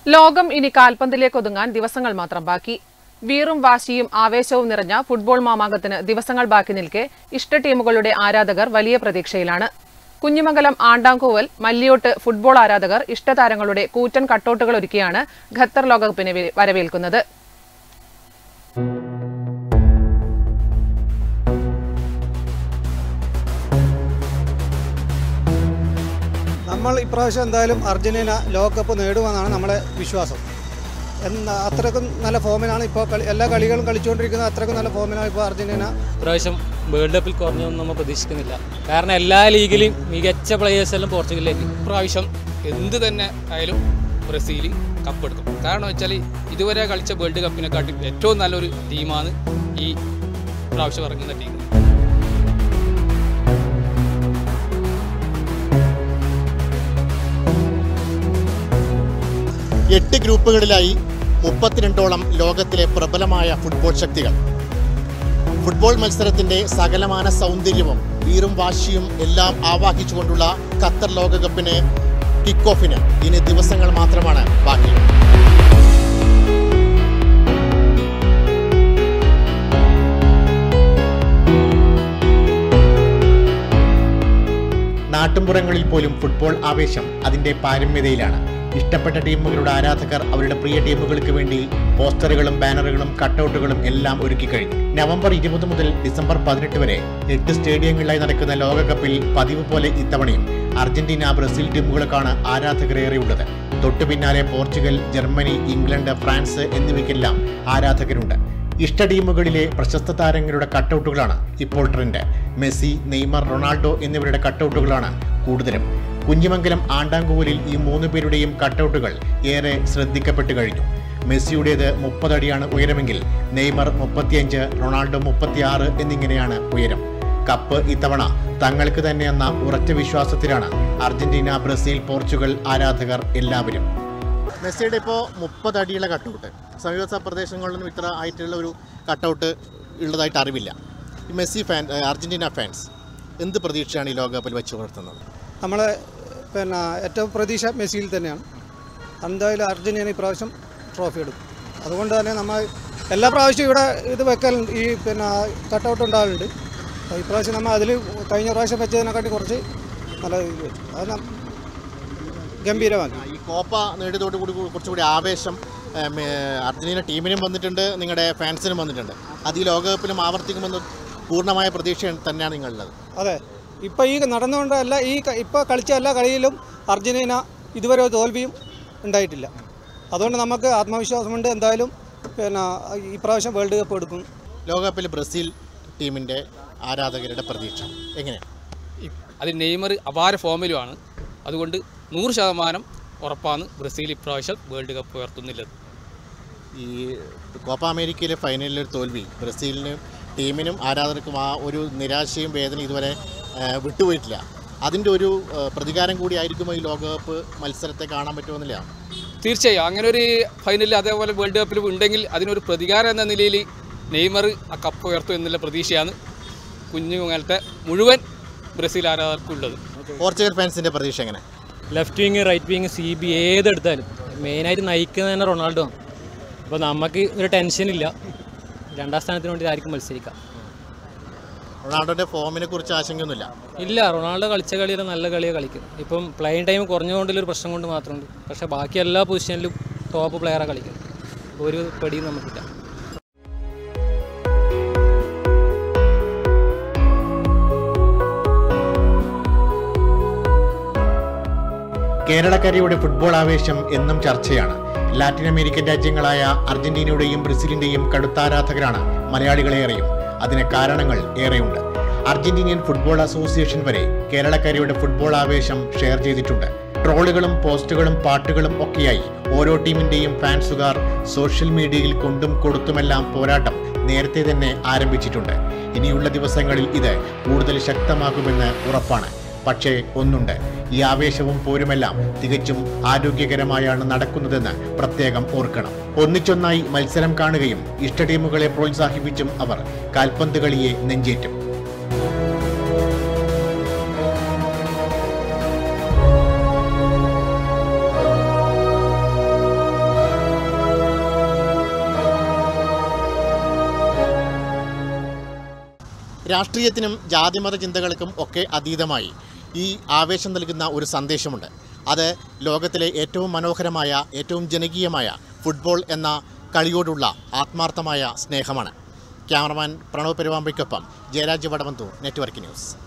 ലോകം ഇനി കാൽപന്തിലേക്ക് ഒതുങ്ങാൻ ദിവസങ്ങൾ മാത്രം ബാക്കി വീറും വാശിയും ആവേശവും നിറഞ്ഞ ഫുട്ബോൾ മാമാങ്കത്തിന് ദിവസങ്ങൾ ബാക്കി നിൽക്കെ ഇഷ്ട ടീമുകളുടെ ആരാധകർ വലിയ പ്രതീക്ഷയിലാണ് കുഞ്ഞിമംഗലം ആണ്ടാംകോവൽ മല്ലിയോട്ട് ഫുട്ബോൾ ആരാധകർ ഇഷ്ടതാരങ്ങളുടെ കൂറ്റൻ കട്ടൗട്ടുകൾ ഒരുക്കിയാണ് ഖത്തർ ലോകകപ്പിനെ വെ- വരവേൽക്കുന്നത് നമ്മൾ ഇപ്രാവശ്യം എന്തായാലും അർജന്റീന ലോകകപ്പ് നേടുമെന്നാണ് നമ്മുടെ വിശ്വാസം എന്നാ അത്രക്കും നല്ല ഫോമിനാണ് ഇപ്പോൾ കളി എല്ലാ കളികളും കളിച്ചുകൊണ്ടിരിക്കുന്നത് അത്രക്കും നല്ല ഫോമിനാണ് ഇപ്പോൾ അർജന്റീന ഇപ്രാവശ്യം വേൾഡ് കപ്പിൽ കുറഞ്ഞൊന്നും നമ്മൾ പ്രതീക്ഷിക്കുന്നില്ല കാരണം എല്ലാ ലീഗിലും മികച്ച പ്ലേയേഴ്സ് എല്ലാം പോർച്ചുഗലിലേക്ക് ഇപ്രാവശ്യം എന്ത് തന്നെ ആയാലും ബ്രസീൽ കപ്പെടുക്കും കാരണം വെച്ചാൽ ഇതുവരെ കളിച്ച വേൾഡ് കപ്പിനെക്കാട്ടി ഏറ്റവും നല്ലൊരു ടീമാണ് ഈ പ്രാവശ്യം ഇറങ്ങുന്ന ടീം എട്ട് ഗ്രൂപ്പുകളിലായി മുപ്പത്തിരണ്ടോളം ലോകത്തിലെ പ്രബലമായ ഫുട്ബോൾ ശക്തികൾ ഫുട്ബോൾ മത്സരത്തിന്റെ സകലമാന സൗന്ദര്യവും വീറും വാശിയും എല്ലാം ആവാഹിച്ചുകൊണ്ടുള്ള ഖത്തർ ലോകകപ്പിന് കിക്ക് ഓഫിന് ഇനി ദിവസങ്ങൾ മാത്രമാണ് ബാക്കി നാട്ടുംപുറങ്ങളിൽ പോലും ഫുട്ബോൾ ആവേശം അതിന്റെ പാരമ്യതയിലാണ് ഇഷ്ടപ്പെട്ട ടീമുകളുടെ ആരാധകർ അവരുടെ പ്രിയ ടീമുകൾക്ക് വേണ്ടി പോസ്റ്ററുകളും ബാനറുകളും കട്ടൗട്ടുകളും എല്ലാം ഒരുക്കി കഴിഞ്ഞു നവംബർ ഇരുപത് മുതൽ ഡിസംബർ പതിനെട്ട് വരെ എട്ട് സ്റ്റേഡിയങ്ങളിലായി നടക്കുന്ന ലോകകപ്പിൽ പതിവ് പോലെ ഇത്തവണയും അർജന്റീന ബ്രസീൽ ടീമുകൾക്കാണ് ആരാധകരേറെയുള്ളത് തൊട്ടു പിന്നാലെ പോർച്ചുഗൽ ജർമ്മനി ഇംഗ്ലണ്ട് ഫ്രാൻസ് എന്നിവയ്ക്കെല്ലാം ആരാധകരുണ്ട് ഇഷ്ട ടീമുകളിലെ പ്രശസ്ത താരങ്ങളുടെ കട്ടൗട്ടുകളാണ് ഇപ്പോൾ ട്രെൻഡ് മെസ്സി നെയ്മർ റൊണാൾഡോ എന്നിവരുടെ കട്ടൗട്ടുകളാണ് കൂടുതലും കുഞ്ഞിമംഗലം ആണ്ടാങ്കൂലിൽ ഈ മൂന്ന് പേരുടെയും കട്ടൗട്ടുകൾ ഏറെ ശ്രദ്ധിക്കപ്പെട്ടു കഴിഞ്ഞു മെസ്സിയുടേത് മുപ്പതടിയാണ് ഉയരമെങ്കിൽ നെയ്മർ മുപ്പത്തിയഞ്ച് റൊണാൾഡോ മുപ്പത്തിയാറ് എന്നിങ്ങനെയാണ് ഉയരം കപ്പ് ഇത്തവണ തങ്ങൾക്ക് തന്നെയെന്ന ഉറച്ച വിശ്വാസത്തിലാണ് അർജന്റീന ബ്രസീൽ പോർച്ചുഗൽ ആരാധകർ എല്ലാവരും മെസ്സിയുടെ ഇപ്പോൾ മുപ്പത് അടിയുള്ള കട്ടൗട്ട് സമീപ പ്രദേശങ്ങളിലൊന്നും ഇത്ര ആയിട്ടുള്ള ഒരു കട്ടൗട്ട് ഉള്ളതായിട്ട് അറിവില്ല ഈ മെസ്സി ഫാൻ ഏഹ് അർജന്റീന ഫാൻസ് എന്ത് പ്രതീക്ഷയാണ് ഈ ലോകകപ്പിൽ വെച്ച് പുലർത്തുന്നത് നമ്മൾ പിന്നെ ഏറ്റവും പ്രതീക്ഷ മെസ്സിയിൽ തന്നെയാണ് എന്തായാലും അർജന്റീന ഇപ്രാവശ്യം ട്രോഫി എടുക്കും അതുകൊണ്ട് തന്നെ നമ്മൾ എല്ലാ പ്രാവശ്യവും ഇവിടെ ഇത് വെക്കൽ ഈ പിന്നെ കട്ടൗട്ട് ഉണ്ടാകലുണ്ട് അപ്പോൾ ഇപ്രാവശ്യം നമ്മൾ അതിൽ കഴിഞ്ഞ പ്രാവശ്യം വെച്ചതിനെക്കാട്ടി കുറച്ച് നല്ല ഇതിൽ വെച്ചു അത് നം- ഗംഭീരമാക്കി ഈ കോപ്പ നേടിയതോട് കൂടി കുറച്ചുകൂടി ആവേശം ഏഹ്, മേ- അർജന്റീന ടീമിനും വന്നിട്ടുണ്ട് നിങ്ങളുടെ ഫാൻസിനും വന്നിട്ടുണ്ട് അത് ഈ ലോകകപ്പിലും ആവർത്തിക്കുമെന്ന് പൂർണ്ണമായ പ്രതീക്ഷ തന്നെയാണ് നിങ്ങളുള്ളത് അതെ ഇപ്പോൾ ഈ നടന്നുകൊണ്ടല്ല ഈ ക- ഇപ്പോൾ കളിച്ച എല്ലാ കളിയിലും അർജന്റീന ഇതുവരെ ഒരു തോൽവിയും ഉണ്ടായിട്ടില്ല അതുകൊണ്ട് നമുക്ക് ആത്മവിശ്വാസമുണ്ട് എന്തായാലും പിന്നെ ഈ പ്രാവശ്യം വേൾഡ് കപ്പ് എടുക്കും ലോകകപ്പിൽ ബ്രസീൽ ടീമിൻ്റെ ആരാധകരുടെ പ്രതീക്ഷ എങ്ങനെയാണ് അത് നെയ്മർ അപാര ഫോമിലുമാണ് അതുകൊണ്ട് നൂറ് ശതമാനം ഉറപ്പാണ് ബ്രസീൽ ഇപ്രാവശ്യം വേൾഡ് കപ്പ് ഉയർത്തുന്നില്ലത് ഈ കോപ്പ അമേരിക്കയിലെ ഫൈനലിലെ ഒരു തോൽവി ബ്രസീലിന് ടീമിനും ആരാധകർക്കും ആ ഒരു നിരാശയും വേദനയും ഇതുവരെ ആ, വിട്ടുപോയിട്ടില്ല അതിൻ്റെ ഒരു ആ, പ്രതികാരം കൂടി ആയിരിക്കുമോ ഈ ലോകകപ്പ് മത്സരത്തെ കാണാൻ പറ്റുമെന്നില്ല തീർച്ചയായും അങ്ങനെ ഒരു ഫൈനലിൽ അതേപോലെ വേൾഡ് കപ്പിൽ ഉണ്ടെങ്കിൽ അതിനൊരു പ്രതികാരം എന്ന നിലയിൽ നെയ്മർ ആ കപ്പ് ഉയർത്തും എന്നുള്ള പ്രതീക്ഷയാണ് കുഞ്ഞുങ്ങലത്തെ മുഴുവൻ ബ്രസീൽ ആരാധകർക്കുള്ളത് പോർച്ചുഗൽ ഫാൻസിൻ്റെ പ്രതീക്ഷ എങ്ങനെ left wing right wing C B ഏതെടുത്താലും മെയിനായിട്ട് നയിക്കുന്നത് തന്നെ റൊണാൾഡോ ആണ് അപ്പോൾ നമുക്ക് ഒരു ടെൻഷനില്ല രണ്ടാം സ്ഥാനത്തിന് വേണ്ടി ആർക്കും മത്സരിക്കാം റൊണാൾഡോൻ്റെ ഫോമിനെ കുറിച്ച് ആശങ്കയൊന്നുമില്ല ഇല്ല റൊണാൾഡോ കളിച്ച കളിയിൽ നല്ല കളിയാണ് കളിക്കുന്നത് ഇപ്പം പ്ലേയിങ് ടൈം കുറഞ്ഞുകൊണ്ടുള്ളൊരു പ്രശ്നം കൊണ്ട് മാത്രമുണ്ട് പക്ഷേ ബാക്കി എല്ലാ പൊസിഷനിലും ടോപ്പ് പ്ലെയറാണ് കളിക്കുന്നത് ഒരു പെടിയും നമുക്കില്ല കേരളക്കരയുടെ ഫുട്ബോൾ ആവേശം എന്നും ചർച്ചയാണ് ലാറ്റിൻ അമേരിക്കൻ രാജ്യങ്ങളായ അർജന്റീനയുടെയും ബ്രസീലിന്റെയും കടുത്ത ആരാധകരാണ് മലയാളികളേറെയും അതിന് കാരണങ്ങൾ ഏറെയുണ്ട് അർജന്റീനിയൻ ഫുട്ബോൾ അസോസിയേഷൻ വരെ കേരളക്കരയുടെ ഫുട്ബോൾ ആവേശം ഷെയർ ചെയ്തിട്ടുണ്ട് ട്രോളുകളും പോസ്റ്റുകളും പാട്ടുകളും ഒക്കെയായി ഓരോ ടീമിന്റെയും ഫാൻസുകാർ സോഷ്യൽ മീഡിയയിൽ കൊണ്ടും കൊടുത്തുമെല്ലാം പോരാട്ടം നേരത്തെ തന്നെ ആരംഭിച്ചിട്ടുണ്ട് ഇനിയുള്ള ദിവസങ്ങളിൽ ഇത് കൂടുതൽ ശക്തമാകുമെന്ന് ഉറപ്പാണ് പക്ഷേ ഒന്നുണ്ട് ഈ ആവേശവും പോരുമെല്ലാം തികച്ചും ആരോഗ്യകരമായാണ് നടക്കുന്നതെന്ന് പ്രത്യേകം ഓർക്കണം ഒന്നിച്ചൊന്നായി മത്സരം കാണുകയും ഇഷ്ട ടീമുകളെ പ്രോത്സാഹിപ്പിച്ചും അവർ കാൽപന്ത് കളിയെ നെഞ്ചേറ്റും രാഷ്ട്രീയത്തിനും ജാതിമത ചിന്തകൾക്കും ഒക്കെ അതീതമായി ഈ ആവേശം നൽകുന്ന ഒരു സന്ദേശമുണ്ട് അത് ലോകത്തിലെ ഏറ്റവും മനോഹരമായ ഏറ്റവും ജനകീയമായ ഫുട്ബോൾ എന്ന കളിയോടുള്ള ആത്മാർത്ഥമായ സ്നേഹമാണ് ക്യാമറമാൻ പ്രണവ് പെരുവാമ്പയ്ക്കൊപ്പം ജയരാജ് വടവന്തൂർ നെറ്റ്വർക്ക് ന്യൂസ്